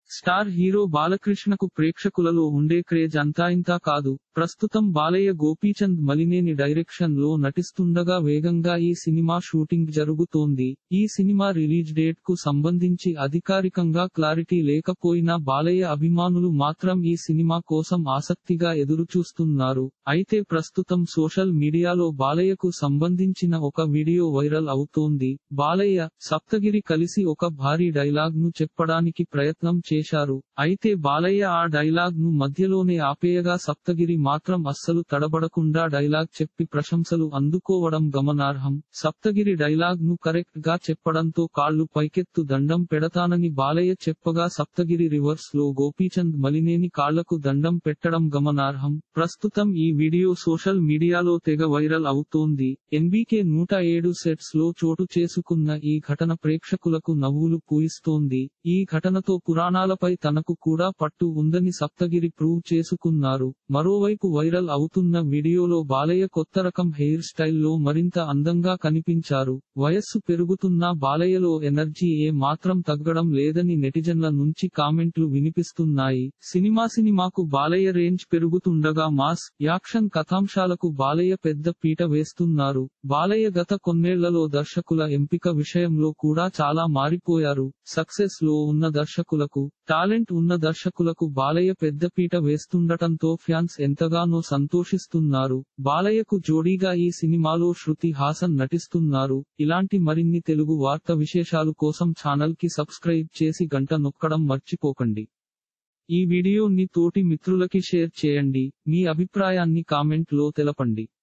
star hero బాలకృష్ణకు ప్రేక్షకులలో ఉండే craze అంతా ఇంతా కాదు ప్రస్తుతం బాలయ్య గోపీచంద్ మలినేని డైరెక్షన్ లో నటిస్తుండగా వేగంగా ఈ సినిమా షూటింగ్ జరుగుతోంది ఈ సినిమా రిలీజ్ డేట్ కు సంబంధించి అధికారికంగా క్లారిటీ లేకపోయినా బాలయ్య అభిమానులు మాత్రం ఈ సినిమా కోసం ఆసక్తిగా ఎదురుచూస్తున్నారు అయితే ప్రస్తుతం సోషల్ మీడియాలో బాలయ్యకు సంబంధించిన ఒక వీడియో వైరల్ అవుతోంది బాలయ్య సప్తగిరి కలిసి ఒక భారీ డైలాగ్ ను చెప్పడానికి ప్రయత్నం చేశారు అయితే బాలయ్య ఆ డైలాగ్ ను మధ్యలోనే ఆపేయగా సప్తగిరి మాత్రం అస్సలు తడబడకుండా డైలాగ్ చెప్పి ప్రశంసలు అందుకోవడం గమనార్హం సప్తగిరి డైలాగ్ ను కరెక్ట్ గా చెప్పడంతో కాళ్లు పైకెత్తు దండం పెడతానని బాలయ్య చెప్పగా సప్తగిరి రివర్స్ లో గోపీచంద్ మలినేని కాళ్లకు దండం పెట్టడం గమనార్హం ప్రస్తుతం ఈ వీడియో సోషల్ మీడియాలో తెగ వైరల్ అవుతోంది ఎన్బీకే నూట ఏడు సెట్స్ లో చోటు చేసుకున్న ఈ ఘటన ప్రేక్షకులకు నవ్వులు పూయిస్తోంది ఈ ఘటనతో పురాణాలపై తనకు కూడా పట్టు ఉందని సప్తగిరి ప్రూవ్ చేసుకున్నారు మరోవైపు వైరల్ అవుతున్న వీడియోలో బాలయ్య కొత్త రకం హెయిర్ స్టైల్లో మరింత అందంగా కనిపించారు వయస్సు పెరుగుతున్నా బాలయ్యలో ఎనర్జీ ఏ మాత్రం తగ్గడం లేదని నెటిజన్ల నుంచి కామెంట్లు వినిపిస్తున్నాయి సినిమా సినిమాకు బాలయ్య రేంజ్ పెరుగుతుండగా మాస్ యాక్షన్ కథాంశాలకు బాలయ్య పెద్ద పీట వేస్తున్నారు బాలయ్య గత కొన్నేళ్లలో దర్శకుల ఎంపిక విషయంలో కూడా చాలా మారిపోయారు సక్సెస్ లో ఉన్న దర్శకులకు టాలెంట్ ఉన్న దర్శకులకు బాలయ్య పెద్దపీట వేస్తుండటంతో ఫ్యాన్స్ ఎంతగానో సంతోషిస్తున్నారు బాలయ్యకు జోడీగా ఈ సినిమాలో శృతి హాసన్ నటిస్తున్నారు ఇలాంటి మరిన్ని తెలుగు వార్త విశేషాలు కోసం ఛానల్ కి సబ్స్క్రైబ్ చేసి గంట నొక్కడం మర్చిపోకండి ఈ వీడియోని తోటి మిత్రులకి షేర్ చేయండి మీ అభిప్రాయాన్ని కామెంట్ లో తెలపండి